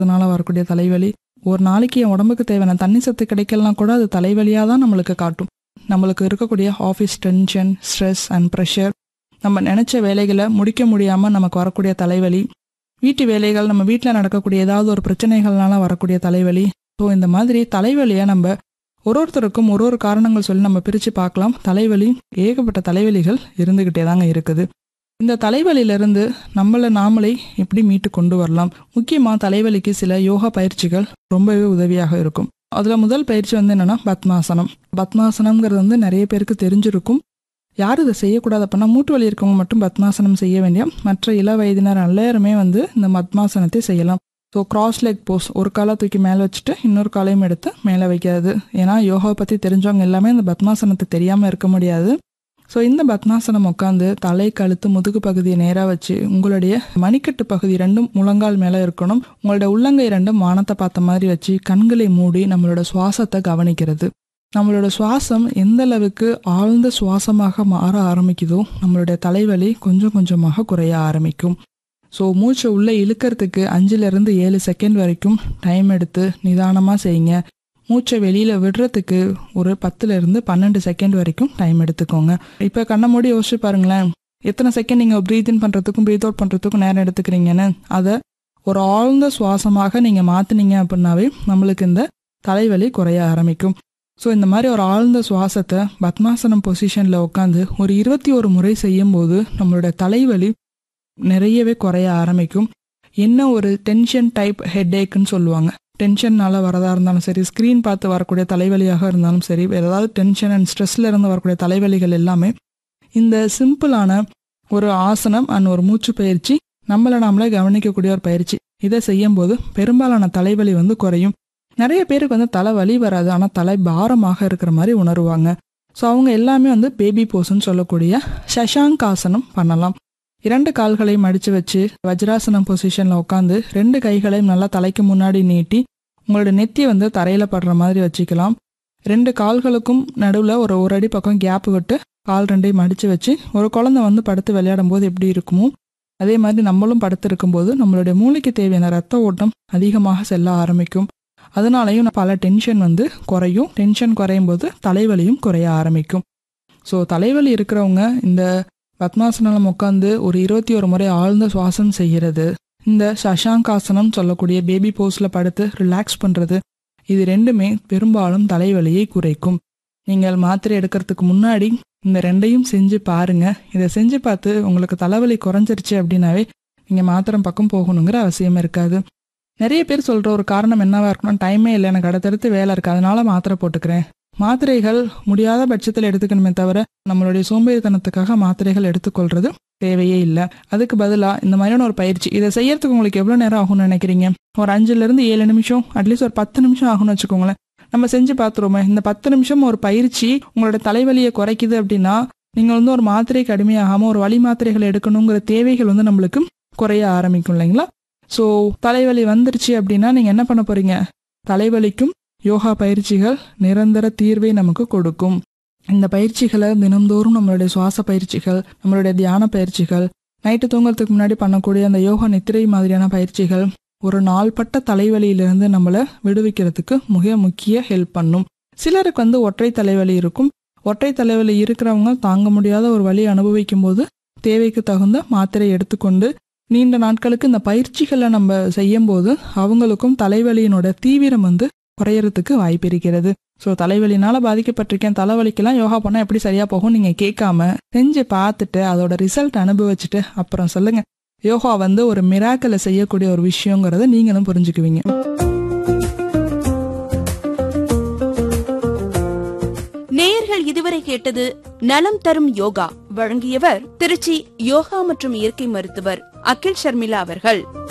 அதனால வரக்கூடிய தலைவலி ஒரு நாளைக்கு என் உடம்புக்கு தேவையான தண்ணி சத்து கிடைக்கலாம் கூட அது தலைவலியாக தான் நம்மளுக்கு காட்டும் நம்மளுக்கு இருக்கக்கூடிய office tension stress and pressure நம்ம நினச்ச வேலைகளை முடிக்க முடியாமல் நமக்கு வரக்கூடிய தலைவலி வீட்டு வேலைகள் நம்ம வீட்டில் நடக்கக்கூடிய ஏதாவது ஒரு பிரச்சனைகள்னால வரக்கூடிய தலைவலி ஸோ இந்த மாதிரி தலைவலியை நம்ம ஒரு ஒருத்தருக்கும் ஒரு ஒரு காரணங்கள் சொல்லி நம்ம பிரித்து பார்க்கலாம் தலைவலி ஏகப்பட்ட தலைவலிகள் இருந்துக்கிட்டே தாங்க இருக்குது இந்த தலைவலியிலிருந்து நம்மளை நாமளே எப்படி மீட்டு கொண்டு வரலாம் முக்கியமாக தலைவலிக்கு சில யோகா பயிற்சிகள் ரொம்பவே உதவியாக இருக்கும் அதில் முதல் பயிற்சி வந்து என்னென்னா பத்மாசனம் பத்மாசனம்ங்கிறது வந்து நிறைய பேருக்கு தெரிஞ்சிருக்கும் யார் இதை செய்யக்கூடாது அப்படின்னா மூட்டு வலி இருக்கவங்க மட்டும் பத்மாசனம் செய்ய வேண்டிய மற்ற இள வயதினர் எல்லாருமே வந்து இந்த பத்மாசனத்தை செய்யலாம் ஸோ கிராஸ் லெக் போஸ் ஒரு காலை தூக்கி மேலே வச்சுட்டு இன்னொரு காலையும் எடுத்து மேலே வைக்கிறது ஏன்னா யோகாவை பற்றி தெரிஞ்சவங்க எல்லாமே இந்த பத்மாசனத்தை தெரியாமல் இருக்க முடியாது ஸோ இந்த பத்மாசனம் உட்காந்து தலை கழுத்து முதுகு பகுதியை நேராக வச்சு உங்களுடைய மணிக்கட்டு பகுதி ரெண்டும் முழங்கால் மேலே இருக்கணும் உங்களுடைய உள்ளங்கை ரெண்டும் வானத்தை பார்த்த மாதிரி வச்சு கண்களை மூடி நம்மளோட சுவாசத்தை கவனிக்கிறது நம்மளோட சுவாசம் எந்த அளவுக்கு ஆழ்ந்த சுவாசமாக மாற ஆரம்பிக்குதோ நம்மளுடைய தலைவலி கொஞ்சம் கொஞ்சமாக குறைய ஆரம்பிக்கும் ஸோ மூச்சை உள்ளே இழுக்கிறதுக்கு அஞ்சுலேருந்து ஏழு செகண்ட் வரைக்கும் டைம் எடுத்து நிதானமாக செய்யுங்க மூச்சை வெளியில் விடுறதுக்கு ஒரு பத்துலேருந்து பன்னெண்டு செகண்ட் வரைக்கும் டைம் எடுத்துக்கோங்க இப்போ கண்ணை மூடி யோசிச்சு பாருங்களேன் எத்தனை செகண்ட் நீங்கள் ப்ரீத் இன் பண்ணுறதுக்கும் ப்ரீத் அவுட் பண்ணுறதுக்கும் நேரம் எடுத்துக்கிறீங்கன்னு அதை ஒரு ஆழ்ந்த சுவாசமாக நீங்கள் மாற்றினீங்க அப்படின்னாவே நம்மளுக்கு இந்த தலைவலி குறைய ஆரம்பிக்கும் ஸோ இந்த மாதிரி ஒரு ஆழ்ந்த சுவாசத்தை பத்மாசனம் பொசிஷனில் உட்காந்து ஒரு இருபத்தி ஒரு முறை செய்யும்போது நம்மளோட தலைவலி நிறையவே குறைய ஆரம்பிக்கும் என்ன ஒரு டென்ஷன் டைப் ஹெட்ஏக்குன்னு சொல்லுவாங்க டென்ஷன்னால வரதா இருந்தாலும் சரி ஸ்க்ரீன் பார்த்து வரக்கூடிய தலைவலியாக இருந்தாலும் சரி வேறு ஏதாவது டென்ஷன் அண்ட் ஸ்ட்ரெஸ்ல இருந்து வரக்கூடிய தலைவலிகள் எல்லாமே இந்த சிம்பிளான ஒரு ஆசனம் அண்ட் ஒரு மூச்சு பயிற்சி நம்மளை நாமளே கவனிக்கக்கூடிய ஒரு பயிற்சி இதை செய்யும்போது பெரும்பாலான தலைவலி வந்து குறையும் நிறைய பேருக்கு வந்து தலை வலி வராது ஆனால் தலை பாரமாக இருக்கிற மாதிரி உணருவாங்க ஸோ அவங்க எல்லாமே வந்து பேபி போஸ்ன்னு சொல்லக்கூடிய சஷாங்காசனம் பண்ணலாம் இரண்டு கால்களையும் மடித்து வச்சு வஜ்ராசனம் பொசிஷனில் உட்காந்து ரெண்டு கைகளையும் நல்லா தலைக்கு முன்னாடி நீட்டி உங்களோட நெத்தியை வந்து தரையில் படுற மாதிரி வச்சுக்கலாம் ரெண்டு கால்களுக்கும் நடுவில் ஒரு ஒரு அடி பக்கம் கேப் விட்டு கால் ரெண்டையும் மடித்து வச்சு ஒரு குழந்தை வந்து படுத்து விளையாடும் போது எப்படி இருக்குமோ அதே மாதிரி நம்மளும் படுத்து இருக்கும்போது நம்மளுடைய மூளைக்கு தேவையான ரத்த ஓட்டம் அதிகமாக செல்ல ஆரம்பிக்கும் அதனாலையும் பல டென்ஷன் வந்து குறையும் டென்ஷன் குறையும் போது தலைவலியும் குறைய ஆரம்பிக்கும் ஸோ தலைவலி இருக்கிறவங்க இந்த பத்மாசனம் உட்காந்து ஒரு இருபத்தி ஒரு முறை ஆழ்ந்த சுவாசம் செய்கிறது இந்த சஷாங்காசனம் சொல்லக்கூடிய பேபி போஸில் படுத்து ரிலாக்ஸ் பண்ணுறது இது ரெண்டுமே பெரும்பாலும் தலைவலியை குறைக்கும் நீங்கள் மாத்திரை எடுக்கிறதுக்கு முன்னாடி இந்த ரெண்டையும் செஞ்சு பாருங்க இதை செஞ்சு பார்த்து உங்களுக்கு தலைவலி குறைஞ்சிருச்சு அப்படின்னாவே நீங்கள் மாத்திரம் பக்கம் போகணுங்கிற அவசியம் இருக்காது நிறைய பேர் சொல்கிற ஒரு காரணம் என்னவா இருக்கணும் டைமே இல்லை எனக்கு அடுத்தடுத்து வேலை இருக்குது அதனால மாத்திரை போட்டுக்கிறேன் மாத்திரைகள் முடியாத பட்சத்தில் எடுத்துக்கணுமே தவிர நம்மளுடைய சோம்பேறித்தனத்துக்காக மாத்திரைகள் எடுத்துக்கொள்றது தேவையே இல்லை அதுக்கு பதிலாக இந்த மாதிரியான ஒரு பயிற்சி இதை செய்யறதுக்கு உங்களுக்கு எவ்வளோ நேரம் ஆகும்னு நினைக்கிறீங்க ஒரு அஞ்சுலேருந்து ஏழு நிமிஷம் அட்லீஸ்ட் ஒரு பத்து நிமிஷம் ஆகும்னு வச்சுக்கோங்களேன் நம்ம செஞ்சு பார்த்துருவோமே இந்த பத்து நிமிஷம் ஒரு பயிற்சி உங்களோட தலைவலியை குறைக்குது அப்படின்னா நீங்கள் வந்து ஒரு மாத்திரைக்கு அடிமையாகாமல் ஒரு வழி மாத்திரைகள் எடுக்கணுங்கிற தேவைகள் வந்து நம்மளுக்கு குறைய ஆரம்பிக்கும் இல்லைங்களா ஸோ தலைவலி வந்துருச்சு அப்படின்னா நீங்கள் என்ன பண்ண போறீங்க தலைவலிக்கும் யோகா பயிற்சிகள் நிரந்தர தீர்வை நமக்கு கொடுக்கும் இந்த பயிற்சிகளை தினந்தோறும் நம்மளுடைய சுவாச பயிற்சிகள் நம்மளுடைய தியான பயிற்சிகள் நைட்டு தூங்குறதுக்கு முன்னாடி பண்ணக்கூடிய அந்த யோகா நித்திரை மாதிரியான பயிற்சிகள் ஒரு நாள்பட்ட தலைவலியிலிருந்து நம்மளை விடுவிக்கிறதுக்கு மிக முக்கிய ஹெல்ப் பண்ணும் சிலருக்கு வந்து ஒற்றை தலைவலி இருக்கும் ஒற்றை தலைவலி இருக்கிறவங்க தாங்க முடியாத ஒரு வலி அனுபவிக்கும் போது தேவைக்கு தகுந்த மாத்திரை எடுத்துக்கொண்டு நீண்ட நாட்களுக்கு இந்த பயிற்சிகளை நம்ம செய்யும் போது அவங்களுக்கும் தலைவலியினோட தீவிரம் வந்து குறையறதுக்கு வாய்ப்பு இருக்கிறது ஸோ தலைவலினால பாதிக்கப்பட்டிருக்கேன் தலைவலிக்கெல்லாம் யோகா பண்ணால் எப்படி சரியா போகும் நீங்கள் கேட்காம செஞ்சு பார்த்துட்டு அதோட ரிசல்ட் அனுபவிச்சுட்டு அப்புறம் சொல்லுங்க யோகா வந்து ஒரு மிராக்கலை செய்யக்கூடிய ஒரு விஷயங்கிறத நீங்களும் புரிஞ்சுக்குவீங்க நேயர்கள் இதுவரை கேட்டது நலம் தரும் யோகா வழங்கியவர் திருச்சி யோகா மற்றும் இயற்கை மருத்துவர் அகில் ஷர்மிளா அவர்கள்